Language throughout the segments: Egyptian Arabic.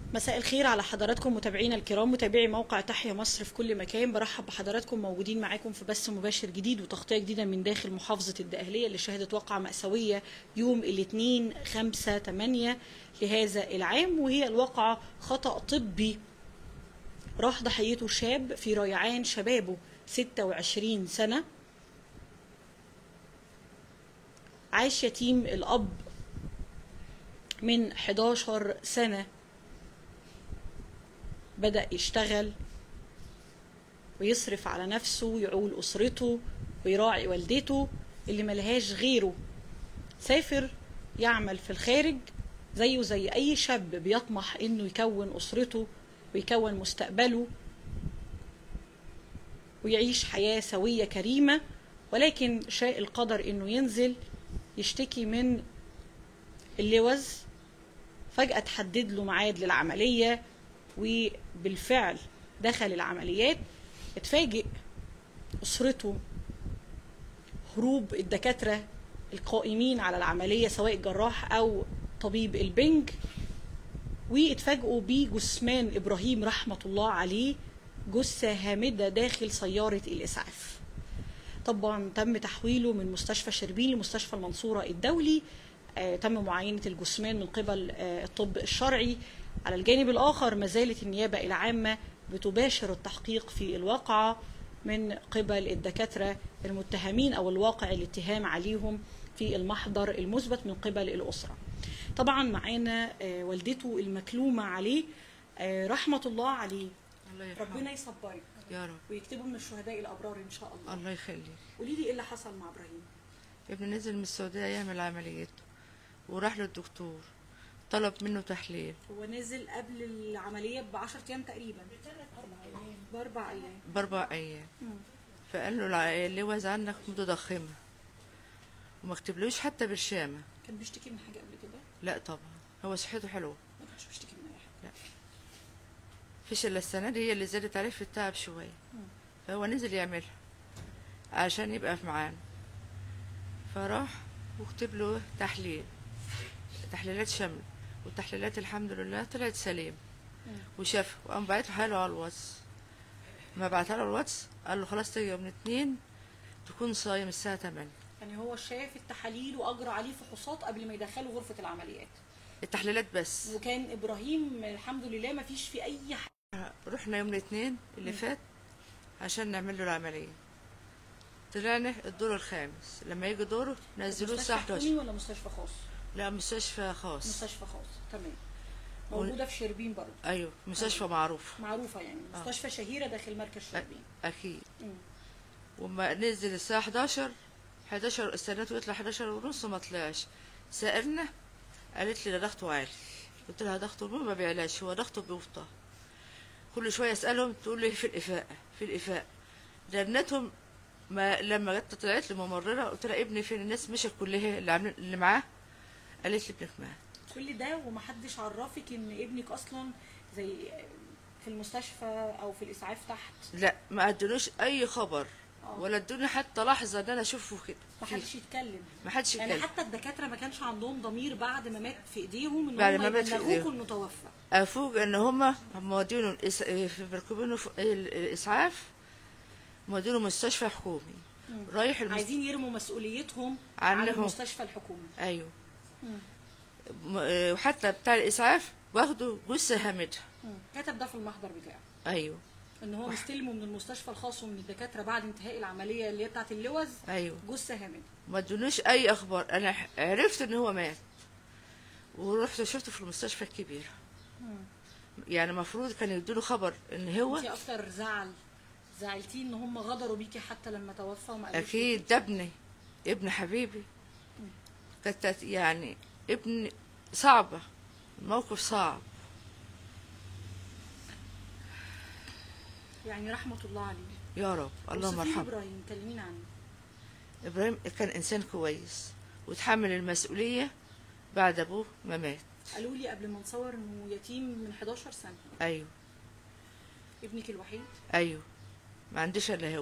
مساء الخير على حضراتكم متابعينا الكرام متابعي موقع تحيا مصر في كل مكان برحب بحضراتكم موجودين معاكم في بث مباشر جديد وتغطية جديدة من داخل محافظة الدقهلية اللي شهدت وقعة مأساوية يوم الاثنين 5 8 لهذا العام وهي الواقعة خطأ طبي راح ضحيته شاب في ريعان شبابه 26 سنة عاش يتيم الأب من 11 سنة بدأ يشتغل ويصرف على نفسه ويعول أسرته ويراعي والدته اللي ملهاش غيره سافر يعمل في الخارج زيه زي أي شاب بيطمح إنه يكون أسرته ويكون مستقبله ويعيش حياة سوية كريمة ولكن شاء القدر إنه ينزل يشتكي من اللوز فجأة تحدد له ميعاد للعملية وبالفعل دخل العمليات اتفاجئ أسرته هروب الدكاترة القائمين على العملية سواء الجراح أو طبيب البنج واتفاجئوا بجثمان إبراهيم رحمة الله عليه جثة هامدة داخل سيارة الإسعاف طبعا تم تحويله من مستشفى شربين لمستشفى المنصورة الدولي آه تم معاينة الجثمان من قبل آه الطب الشرعي على الجانب الآخر ما زالت النيابة العامة بتباشر التحقيق في الواقعة من قبل الدكاترة المتهمين أو الواقع الاتهام عليهم في المحضر المثبت من قبل الأسرة طبعا معانا آه والدته المكلومة عليه آه رحمة الله عليه الله يرحمه ربنا يصبرك يا رب ويكتبه من الشهداء الأبرار إن شاء الله الله يخليك قولي لي إيه اللي حصل مع إبراهيم ابني نزل من السعودية يعمل عمليته وراح للدكتور طلب منه تحليل هو نزل قبل العملية ب 10 أيام تقريبا بأربع أيام بأربع أيام مم. فقال له الع- اللوز عنك متضخمة وما كتبلوش حتى برشامة كان بيشتكي من حاجة قبل كده لا طبعا هو صحته حلوة ما كانش بيشتكي من أي حاجة فيش إلا السنة دي هي اللي زادت عليه في التعب شوية مم. فهو نزل يعملها عشان يبقى في معانا فراح وكتب له تحليل تحليلات شاملة والتحليلات الحمد لله طلعت سليم مم. وشافها وقام بعتها له على الواتس ما بعتها له على الواتس قال له خلاص تيجي يوم الاثنين تكون صايم الساعة 8 يعني هو شاف التحاليل وأجرى عليه فحوصات قبل ما يدخله غرفة العمليات التحليلات بس وكان إبراهيم الحمد لله ما فيش في أي حاجة رحنا يوم الاثنين اللي مم. فات عشان نعمل له العملية طلعنا الدور الخامس لما يجي دوره نزلوه الساعة مستشفى 11 حكومي ولا مستشفى خاص؟ لا مستشفى خاص مستشفى خاص تمام موجودة في شربين برضه ايوه مستشفى معروف معروفة يعني آه. مستشفى شهيرة داخل مركز شربين اكيد مم. وما نزل الساعة 11 11 استنيته يطلع 11 ونص وما طلعش سألنا قالت لي ده ضغطه عالي قلت لها ضغطه ما بيعلاش هو ضغطه بيوطى كل شوية اسألهم تقول لي في الإفاءة في الإفاءة لأنتهم ما لما جت طلعت لي ممررة قلت لها ابني فين الناس مشت كلها اللي عاملين اللي معاه قالت لي ابنك مات كل ده ومحدش عرفك ان ابنك اصلا زي في المستشفى او في الاسعاف تحت لا ما ادونوش اي خبر آه. ولا ادوني حتى لحظة ان انا اشوفه كده محدش يتكلم ما حدش يعني يتكلم حتى الدكاتره ما كانش عندهم ضمير بعد ما مات في ايديهم ان بعد هم ما مات في يبلغوكوا إيديهم. انه توفى افوق ان هما مودينه الإس... في مركبينه في ال- الاسعاف مودينه مستشفى حكومي مم. رايح المست... عايزين يرموا مسؤوليتهم على عنهم المستشفى الحكومي ايوه مم. م- آه، وحتى بتاع الاسعاف واخده جثه هامدها مم. كتب ده في المحضر بتاعه ايوه ان هو مستلمه من المستشفى الخاص ومن الدكاتره بعد انتهاء العمليه اللي هي بتاعه اللوز ايوه جثه هامده ما ادونيش اي اخبار انا ح- عرفت ان هو مات ورحت شفته في المستشفى الكبيره مم. يعني المفروض كان يدوله خبر ان هو انت اكتر زعل زعلتي ان هم غدروا بيكي حتى لما توفى وما قالوش اكيد ده ابني ابن حبيبي كانت يعني ابن صعبه الموقف صعب يعني رحمه الله عليه يا رب اللهم وصفي لي ارحمه ابراهيم كلمينا عنه ابراهيم كان انسان كويس وتحمل المسؤوليه بعد ابوه ما مات قالوا لي قبل ما نصور انه يتيم من 11 سنه ايوه ابنك الوحيد ايوه ما عنديش الا هو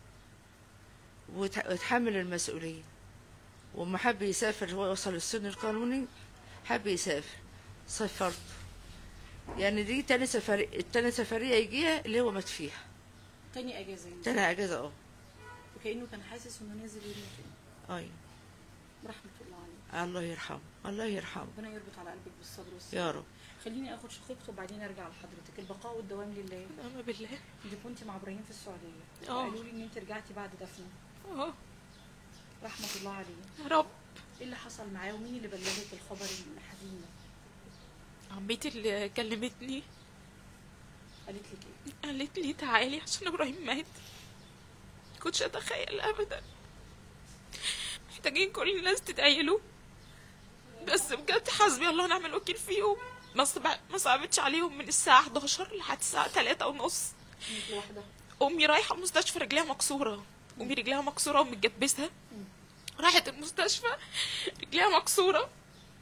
وت- وتحمل المسؤوليه وما حب يسافر هو وصل السن القانوني حب يسافر سافرته يعني دي تاني سفرية التاني سفرية يجيها اللي هو مات فيها تاني اجازه يعني تاني اجازة اه وكانه كان حاسس انه نازل يرمي تاني ايوه رحمه الله عليه الله يرحمه الله يرحمه ربنا يربط على قلبك بالصبر والسلام يا رب خليني اخد شقيقته وبعدين ارجع لحضرتك البقاء والدوام لله نعم بالله انت كنت مع ابراهيم في السعوديه اه. قالوا لي ان انت رجعتي بعد دفنه اه رحمه الله عليه يا رب ايه اللي حصل معاه ومين اللي بلغك الخبر الحزين ده عمتي اللي كلمتني قالت لك ايه قالت لي تعالي عشان ابراهيم مات كنتش اتخيل ابدا محتاجين كل الناس تدعي له بس بجد حسبي الله ونعم الوكيل فيهم ما صب- ما صعبتش عليهم من الساعة 11 لحد الساعة 3 ونص انت واحده امي رايحة المستشفى رجليها مكسورة امي رجليها مكسورة ومتجبسة راحت المستشفى رجليها مكسورة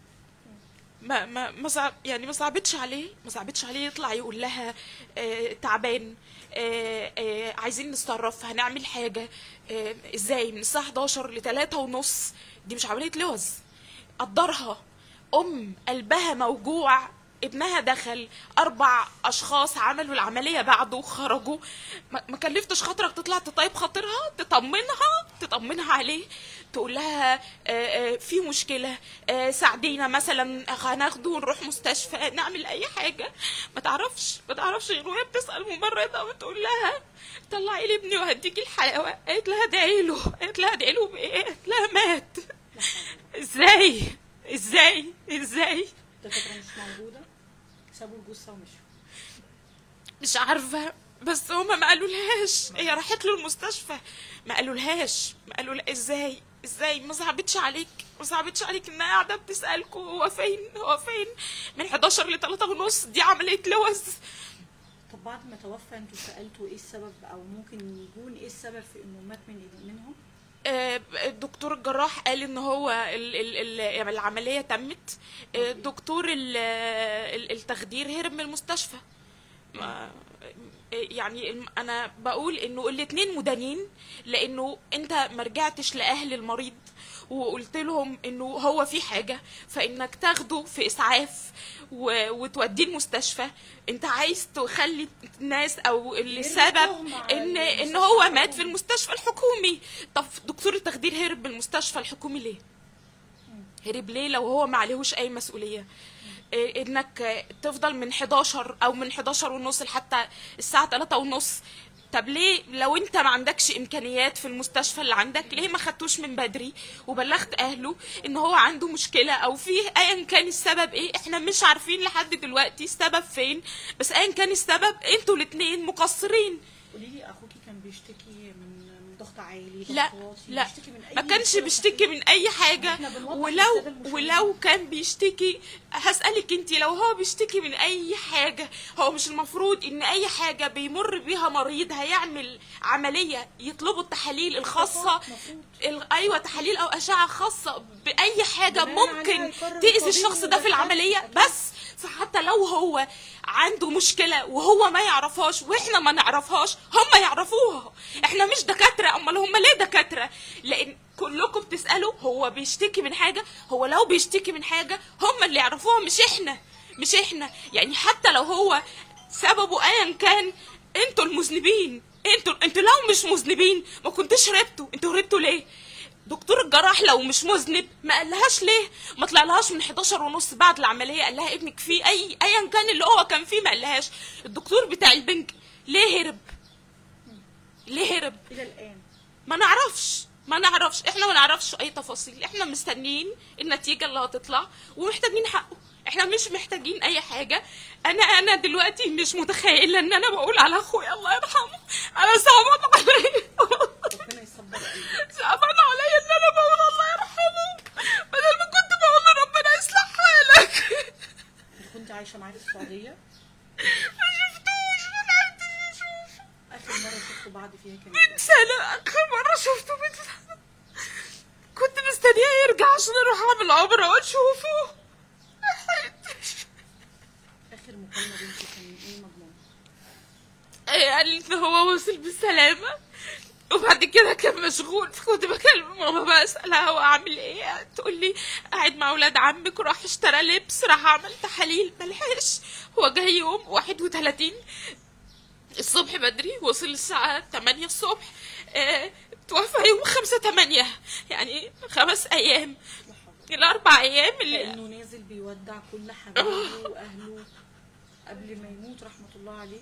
ما ما ما صعب يعني ما صعبتش عليه ما صعبتش عليه يطلع يقول لها آه تعبان آه آه عايزين نتصرف هنعمل حاجة آه ازاي من الساعة 11 ل 3 ونص دي مش عملية لوز قدرها ام قلبها موجوع ابنها دخل اربع اشخاص عملوا العمليه بعده وخرجوا ما ما كلفتش خاطرك تطلع تطيب خاطرها تطمنها تطمنها عليه تقول لها آه، آه، في مشكله آه، ساعدينا مثلا هناخده ونروح مستشفى نعمل اي حاجه ما تعرفش ما تعرفش غير وهي بتسال ممرضه وتقول لها طلعي لي ابني وهديكي الحلاوه قالت لها ادعي له قالت لها ادعي له بايه قالت لها مات ازاي ازاي ازاي الدكاتره مش موجوده سابوا الجثه ومشوا مش عارفه بس هما ما قالولهاش هي راحت له المستشفى ما قالولهاش ما قالوا لها ازاي ازاي ما صعبتش عليك ما صعبتش عليك انها قاعده بتسالكوا هو فين هو فين من 11 ل 3 ونص دي عمليه لوز طب بعد ما توفى انتوا سالتوا ايه السبب او ممكن يكون ايه السبب في انه مات من إيدي منهم آه، الدكتور الجراح قال ان هو ال ال ال يعني العمليه تمت آه، دكتور ال- ال- التخدير هرب من المستشفى ما- يعني الم- انا بقول انه الاتنين مدانين لانه انت ما رجعتش لاهل المريض وقلت لهم انه هو في حاجه فانك تاخده في اسعاف و... وتوديه المستشفى انت عايز تخلي الناس او السبب يربطهم على ان ان المستشفى هو مات الحكومي. في المستشفى الحكومي طب دكتور التخدير هرب من المستشفى الحكومي ليه هرب ليه لو هو ما عليهوش اي مسؤوليه إيه انك آه، تفضل من 11 او من 11 ونص لحتى الساعه 3 ونص طب ليه لو انت ما عندكش امكانيات في المستشفى اللي عندك ليه ما خدتوش من بدري وبلغت اهله ان هو عنده مشكله او فيه ايا كان السبب ايه احنا مش عارفين لحد دلوقتي السبب فين بس ايا كان السبب انتوا الاتنين مقصرين قولي لي اخوكي كان بيشتكي من من ضغط عالي ضغط لا واطي لا بيشتكي من أي ما كانش مشكلة بيشتكي من اي حاجه إحنا بنوضح ولو للسادة المشاهدين. ولو كان بيشتكي هسألك انت لو هو بيشتكي من اي حاجه هو مش المفروض ان اي حاجه بيمر بيها مريض هيعمل عمليه يطلبوا التحاليل الخاصه مفروض. ال- ايوه تحاليل او اشعه خاصه باي حاجه بناء عليها ممكن يقرر تاذي الطبيب الشخص ده في وده العمليه أكيد. بس فحتى لو هو عنده مشكلة وهو ما يعرفهاش واحنا ما نعرفهاش هم يعرفوها احنا مش دكاترة امال هم ليه دكاترة لان كلكم بتسألوا هو بيشتكي من حاجة هو لو بيشتكي من حاجة هم اللي يعرفوها مش احنا مش احنا يعني حتى لو هو سببه ايا كان انتوا المذنبين انتوا انتوا لو مش مذنبين ما كنتش هربتوا انتوا هربتوا ليه دكتور الجراح لو مش مذنب ما قالهاش ليه ما طلعلهاش من 11 ونص بعد العمليه قال لها ابنك فيه اي ايا كان اللي هو كان فيه ما قالهاش الدكتور بتاع البنك ليه هرب ليه هرب الى الان ما نعرفش ما نعرفش احنا ما نعرفش اي تفاصيل احنا مستنيين النتيجه اللي هتطلع ومحتاجين حقه احنا مش محتاجين اي حاجه انا انا دلوقتي مش متخيله ان انا بقول على اخويا الله يرحمه انا صعبان عليا ربنا يصبر قلبك صعبان عليا ان انا بقول الله يرحمه بدل ما كنت بقول ربنا يصلح حالك انت كنت عايشه معاه في السعوديه ما شفتوش ما لحقتش اشوفه اخر مره شفتوا بعض فيها كان من سنة آخر مرة شفته من سنة كنت مستنياه يرجع عشان أروح أعمل عمرة وأشوفه لحقتش اخر مكالمه بينكم كان ايه مضمون قال إن هو وصل بالسلامة وبعد كده كان مشغول فكنت بكلم ماما بسألها هو عامل ايه تقول لي قاعد مع ولاد عمك وراح اشترى لبس راح عمل تحاليل ملحقش هو جاي يوم 31 الصبح بدري وصل الساعة 8 الصبح اه توفى يوم 5 8 يعني خمس أيام الأربع أيام اللي كأنه نازل بيودع كل حبايبه وأهله قبل ما يموت رحمة الله عليه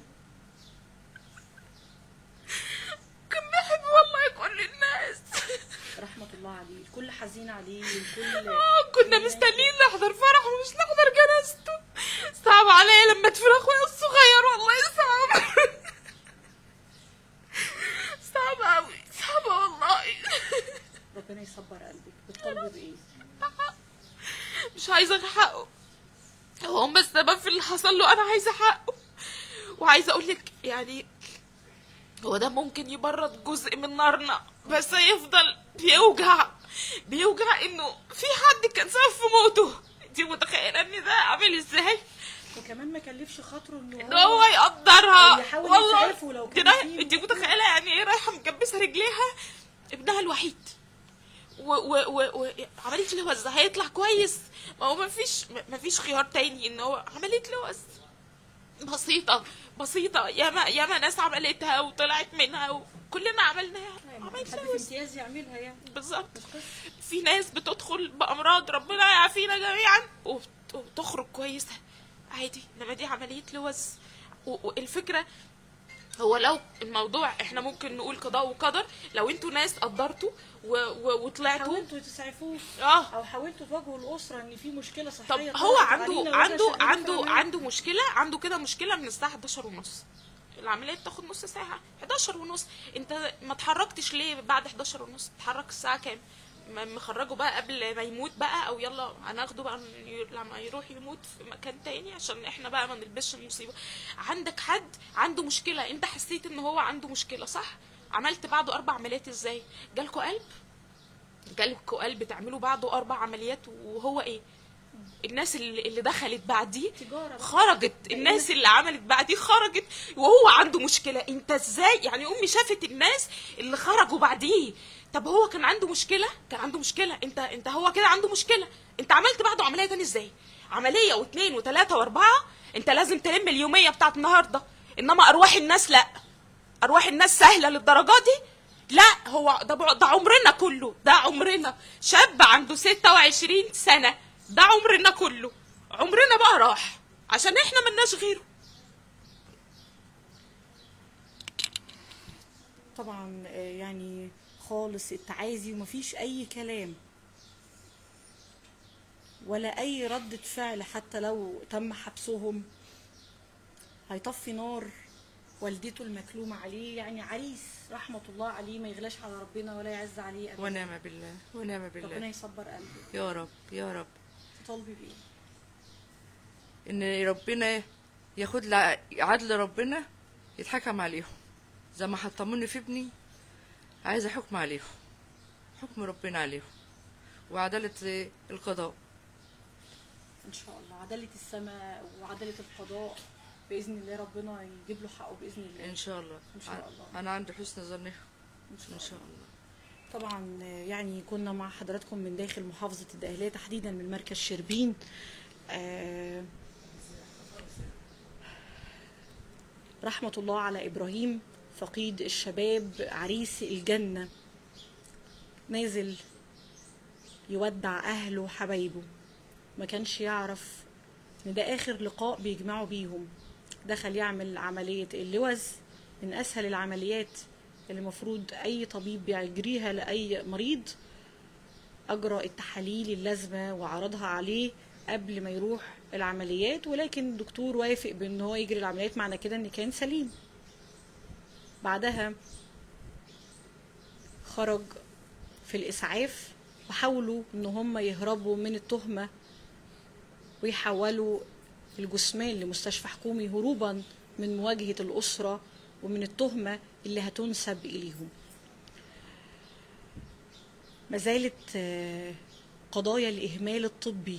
كان بيحب والله كل الناس رحمة الله عليه الكل حزين عليه الكل آه، كنا مستنيين نحضر فرحه مش نحضر جنازته صعب عليا لما تفرق اخويا الصغير والله صعب صعب اوي صعب والله ربنا يصبر قلبك بتطالبي بإيه؟ مش عايزه حقه هو هم السبب في اللي حصل له انا عايزه حقه وعايزه اقول لك يعني هو ده ممكن يبرد جزء من نارنا بس هيفضل بيوجع بيوجع انه في حد كان سبب في موته انت متخيله ان ده عامل ازاي وكمان ما كلفش خاطره انه ان هو يقدرها أو يحاول والله يسعفه لو دي كان رايح- فيه انت متخيله يعني ايه رايحه مجبسه رجليها ابنها الوحيد و و و و عمليه لوز هيطلع كويس ما هو ما فيش ما فيش خيار تاني ان هو عمليه لوز بسيطه بسيطه ياما ياما ناس عملتها وطلعت منها وكلنا عملناها عمليه حد في لوز امتياز يعملها يعني بالظبط مش قصة في ناس بتدخل بامراض ربنا يعافينا جميعا وبت- وبتخرج كويسه عادي انما دي عمليه لوز و- والفكره هو لو الموضوع احنا ممكن نقول قضاء وقدر لو انتوا ناس قدرتوا و... و... وطلعتوا حاولتوا تسعفوه اه او حاولتوا تواجهوا الاسره ان في مشكله طب صحيه هو طرأت عنده علينا وده عنده شغالين في عنده العملية. عنده مشكله عنده كده مشكله من الساعه 11 ونص العمليه بتاخد نص ساعه 11 ونص انت ما اتحركتش ليه بعد 11 ونص اتحرك الساعه كام م- مخرجه بقى قبل ما يموت بقى او يلا هناخده بقى ي- لما يروح يموت في مكان تاني عشان احنا بقى ما نلبسش المصيبه عندك حد عنده مشكله انت حسيت ان هو عنده مشكله صح عملت بعده اربع عمليات ازاي جالكوا قلب جالكوا قلب تعملوا بعده اربع عمليات وهو ايه الناس اللي, اللي دخلت بعديه تجارة بقى. خرجت الناس اللي عملت بعديه خرجت وهو عنده مشكله انت ازاي يعني امي شافت الناس اللي خرجوا بعديه طب هو كان عنده مشكله كان عنده مشكله انت انت هو كده عنده مشكله انت عملت بعده عمليه تاني ازاي عمليه واثنين وثلاثه واربعه انت لازم تلم اليوميه بتاعت النهارده انما ارواح الناس لا ارواح الناس سهله للدرجه دي لا هو ده بع- ده عمرنا كله ده عمرنا شاب عنده 26 سنه ده عمرنا كله عمرنا بقى راح عشان احنا ملناش غيره طبعا آه، يعني خالص التعازي ومفيش اي كلام ولا اي ردة فعل حتى لو تم حبسهم هيطفي نار والدته المكلومة عليه يعني عريس رحمة الله عليه ما يغلاش على ربنا ولا يعز عليه أبدا ونعم بالله ونعم ربنا بالله يصبر قلبه يا رب يا رب تطالبي بإيه ان ربنا ياخد لع- عدل ربنا يتحكم عليهم زي ما حطموني في ابني عايزه حكم عليهم حكم ربنا عليهم وعدالة القضاء إن شاء الله عدالة السماء وعدالة القضاء بإذن الله ربنا يجيب له حقه بإذن الله ان شاء الله إن شاء الله. انا عندي حسن ظنهم إن شاء ان شاء الله طبعا يعني كنا مع حضراتكم من داخل محافظة الدقهلية تحديدا من مركز شربين آه، رحمة الله على إبراهيم فقيد الشباب عريس الجنة نازل يودع أهله وحبايبه ما كانش يعرف إن ده آخر لقاء بيجمعوا بيهم دخل يعمل عملية اللوز من أسهل العمليات اللي المفروض أي طبيب بيجريها لأي مريض أجرى التحاليل اللازمة وعرضها عليه قبل ما يروح العمليات ولكن الدكتور وافق بأن هو يجري العمليات معنى كده إن كان سليم بعدها خرج في الإسعاف وحاولوا إن هم يهربوا من التهمة ويحولوا الجثمان لمستشفى حكومي هروبا من مواجهة الأسرة ومن التهمة اللي هتنسب إليهم ما زالت آه، قضايا الإهمال الطبي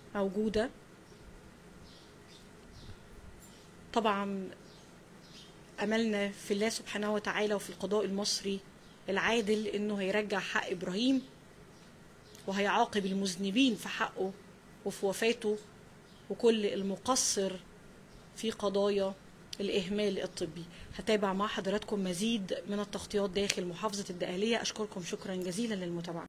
موجودة طبعا املنا في الله سبحانه وتعالى وفي القضاء المصري العادل انه هيرجع حق ابراهيم وهيعاقب المذنبين في حقه وفي وفاته وكل المقصر في قضايا الإهمال الطبي هتابع مع حضراتكم مزيد من التغطيات داخل محافظة الدقهلية أشكركم شكرا جزيلا للمتابعة